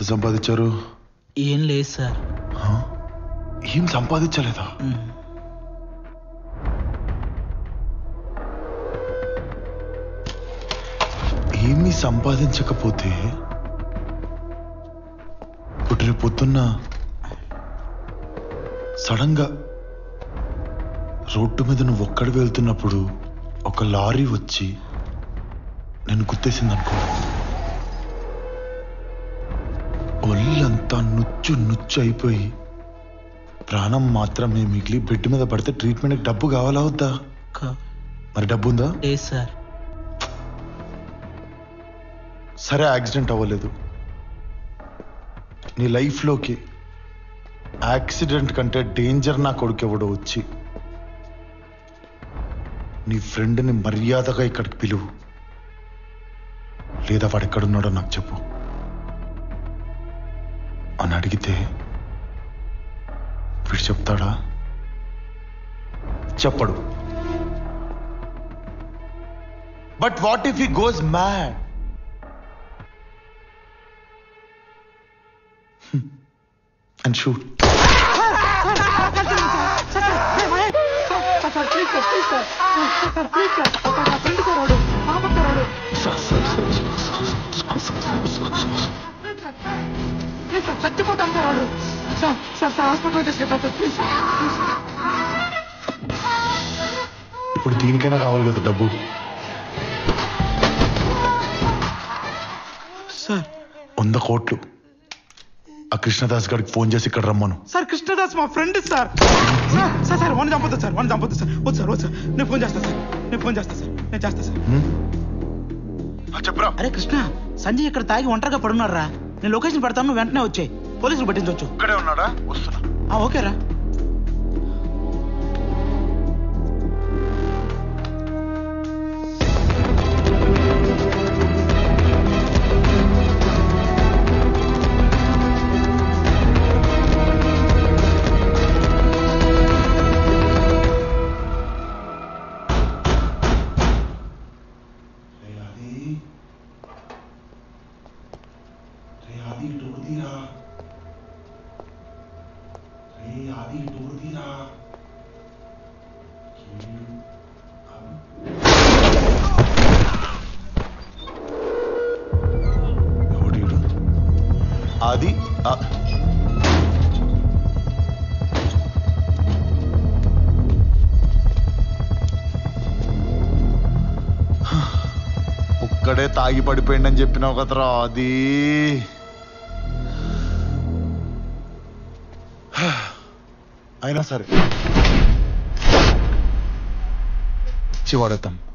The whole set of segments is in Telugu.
సంపాదించారు ఏం లేదు సార్ ఏం సంపాదించలేదా మ్మ్. ఏమీ సంపాదించకపోతే ఇప్పుడు రేపు పొద్దున్న సడన్ గా రోడ్డు మీద నువ్వు ఒక్కడి వెళ్తున్నప్పుడు ఒక లారీ వచ్చి నేను గుర్తేసింది అనుకో ఒళ్ళంతా నుచ్చు నుచ్చు అయిపోయి ప్రాణం మాత్రమే మిగిలి బెడ్ మీద పడితే ట్రీట్మెంట్కి డబ్బు కావాలా వద్దా కా- మరి డబ్బు ఉందా లేదు సార్ సరే యాక్సిడెంట్ అవ్వలేదు నీ లైఫ్లోకి యాక్సిడెంట్ కంటే డేంజర్ నా కొడుకు ఎవడో వచ్చి నీ ఫ్రెండ్ని మర్యాదగా ఇక్కడికి పిలువు లేదా వాడు ఎక్కడున్నాడో నాకు చెప్పు అని అడిగితే వీడు చెప్తాడా చెప్పడు but what if he goes mad and shoot. చచ్చిపోతాం సార్ వాడు సార్ సార్ సార్ హాస్పిటల్ తీసుకెళ్తాం సార్ ప్లీజ్ ఇప్పుడు దీనికైనా కావాలి కదా డబ్బు సార్ వంద కోట్లు ఆ కృష్ణదాస్ గారికి ఫోన్ చేసి ఇక్కడ రమ్మను సార్ కృష్ణదాస్ మా friend sir sir sir sir వన్ చంపొద్దు సార్ వన్ చంపొద్దు సార్ వద్దు సార్ వద్దు సార్ నేను ఫోన్ చేస్తా సార్ నేను ఫోన్ చేస్తా సార్ నేను చేస్తా సార్ చెప్పరా అరే కృష్ణ సంజయ్ ఇక్కడ తాగి ఒంటరిగా పడున్నారా నేను లొకేషన్ పెడతాను నువ్వు వెంటనే వచ్చాయి పోలీసులు పట్టించవచ్చు ఇక్కడే ఉన్నాడా వస్తున్నా ఆ, ఓకేరా ఎవడీడు? అది ఆ- ఒక్కడే తాగి పడిపోయిందని చెప్పినావు కదరా అది అయినా సరే చివాడతాం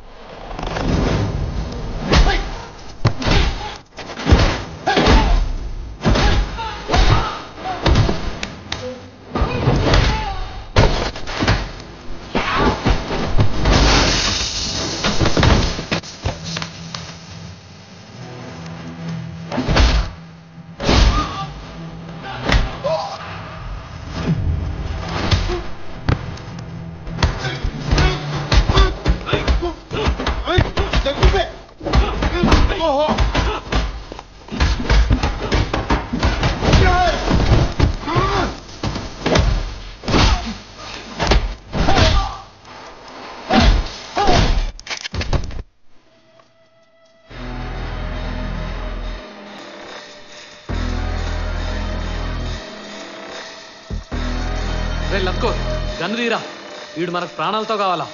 రే లత్కో గన్ను తీరా వీడు మనకు ప్రాణాలతో కావాలా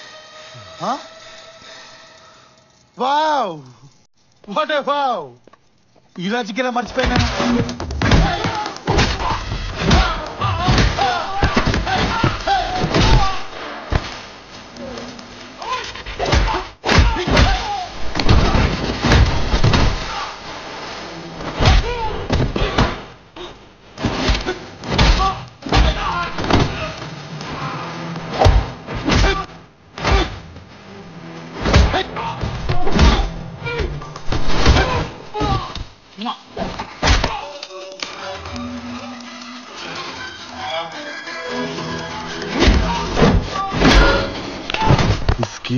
వావ్ వాట్ ఏ వావ్ ఇలా చికెన్ మర్చిపోయినా విస్కీ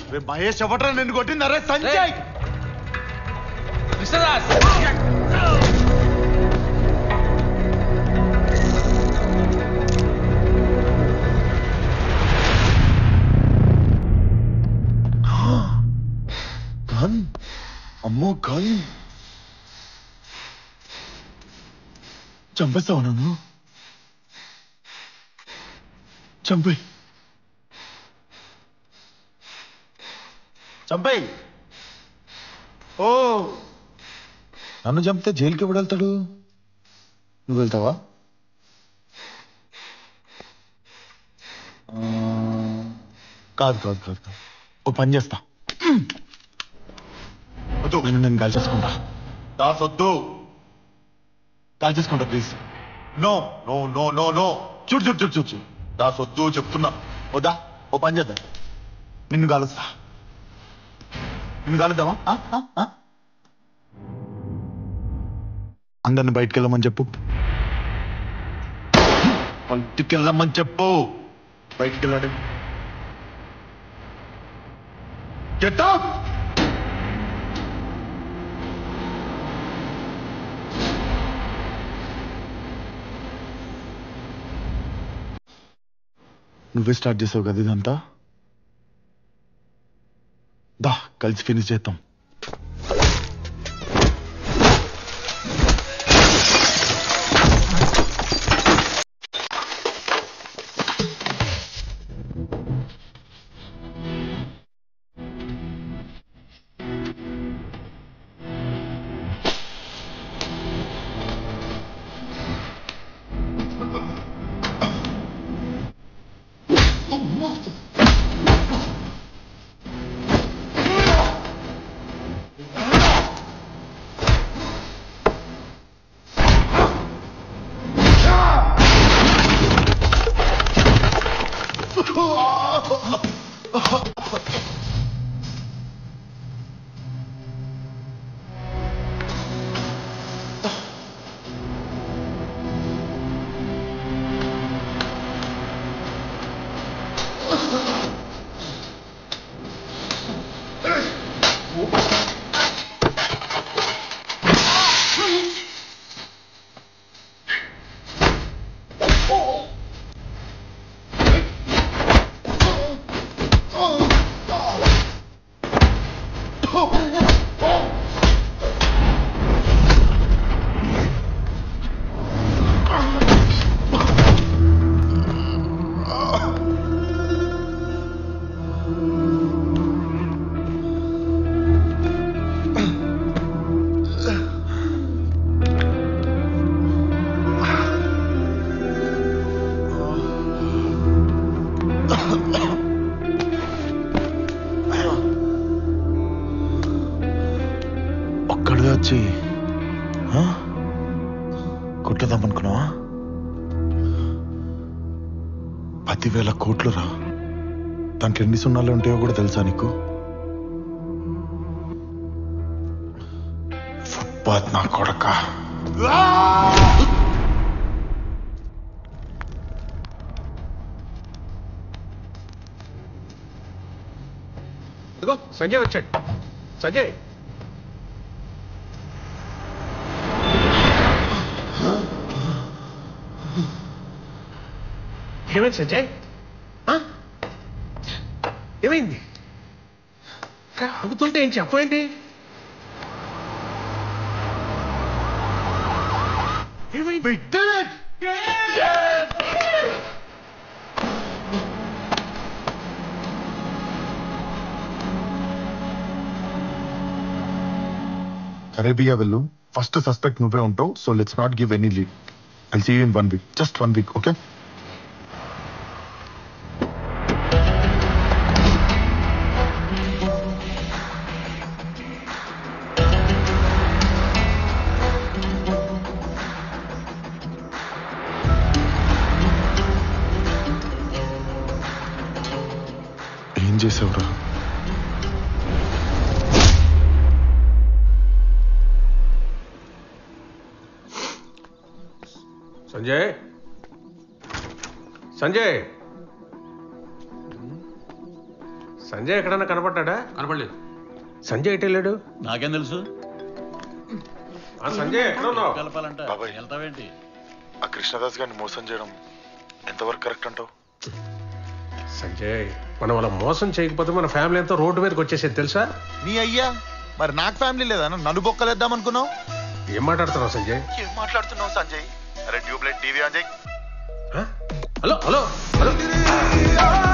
రే మహేష్ ఎవట్రా నిన్ను కొట్టింది అరే సంజయ్ కృష్ణదాస్ గన్ అమ్మో గన్ చంపేస్తావు నన్ను చంపే చంపే ఓ నన్ను చంపితే జైలుకి ఎప్పుడు వెళ్తాడు నువ్వు వెళ్తావా ఆ, కాదు కాదు కాదు కాదు ఓ పని చేస్తా వద్దు నేను నేను కాల్చేసుకుంటా దాస్ వద్దు కాల్చేసుకుంటా please no no no no no చూడు చూడు చూడు చూడు చూడు దాస్ వద్దు చెప్తున్నా వద్దా ఓ పని చేద్దాం నిన్ను కాలుస్తా నిన్ను కాలుద్దామా ఆ? ఆ? ఆ? అందరిని బయటికి వెళ్ళమని చెప్పు బయటికి వెళ్ళమని చెప్పు బయటికి వెళ్ళండి Get up! నువ్వే స్టార్ట్ చేసావు కదా ఇదంతా దా కలిసి ఫినిష్ చేద్దాం ఒక్కడిగా వచ్చి ఆ? కొట్టదామనుకున్నావా పదివేల కోట్లు రా దాంట్లో ఎన్ని సున్నాలు ఉంటాయో కూడా తెలుసా నీకు ఫుట్పాత్ నా కొడక ఇదిగో సంజయ్ వచ్చాడు సంజయ్ ఏమైంది సంజయ్ ఆ? ఏమైంది ఇంకా అడుగుతుంటే ఏం చెప్పండి ఏమైంది అరేబియా వెళ్ళు ఫస్ట్ సస్పెక్ట్ నువ్వే ఉంటావు so let's not give any lead I see in one week just one week okay ఏం చేసావురా సంజయ్ సంజయ్ సంజయ్ ఎక్కడన్నా కనపడ్డా కనపడలేదు సంజయ్ ఎటు వెళ్ళాడు నాకేం తెలుసు ఆ సంజయ్ ఎక్కడ ఉన్నావు కలపాలంట బాబాయ్. వెళ్తావేంటి ఆ కృష్ణదాస్ గారిని మోసం చేయడం ఎంతవరకు కరెక్ట్ అంటావు సంజయ్ మనం అలా మోసం చేయకపోతే మన ఫ్యామిలీ అంతా రోడ్డు మీదకి వచ్చేసేది తెలుసా నీ అయ్యా మరి నాకు ఫ్యామిలీ లేదా నన్ను బొక్కలేద్దాం అనుకున్నావు ఏం మాట్లాడుతున్నావు సంజయ్ ఏం మాట్లాడుతున్నావు సంజయ్ అరే ట్యూబ్లైట్ టీవీ ఆన్ చేయి ఆ? Hello hello hello